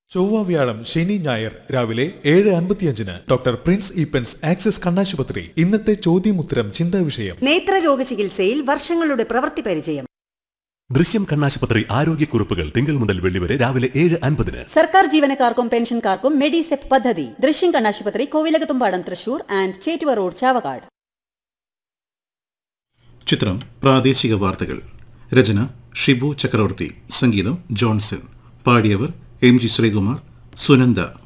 ചൊവ്വ വ്യാഴം ശനി ഞായർ രാവിലെ ഏഴ് അൻപത്തിയഞ്ചിന് ഡോക്ടർ പ്രിൻസ് ഈപ്പൻസ് ആക്സിസ് കണ്ണാശുപത്രി ഇന്നത്തെ ചോദ്യമുത്തരം ചിന്താ വിഷയം നേത്രരോഗ ചികിത്സയിൽ വർഷങ്ങളുടെ പ്രവൃത്തി പരിചയം ദൃശ്യം കണ്ണാശുപത്രി ആരോഗ്യക്കുറിപ്പുകൾ തിങ്കൾ മുതൽ വെള്ളി വരെ രാവിലെ ഏഴ് അൻപതിന് സർക്കാർ ജീവനക്കാർക്കും പെൻഷൻകാർക്കും മെഡിസെപ് പദ്ധതി ദൃശ്യം കണ്ണാശുപത്രി കോവിലകത്തുംപാടം തൃശൂർ ആൻഡ് ചേറ്റുവ റോഡ് ചാവക്കാട് ചിത്രം പ്രാദേശിക വാർത്തകൾ രചന ഷിബു ചക്രവർത്തി സംഗീതം ജോൺസൺ പാടിയവർ എം ജി ശ്രീകുമാർ സുനന്ദ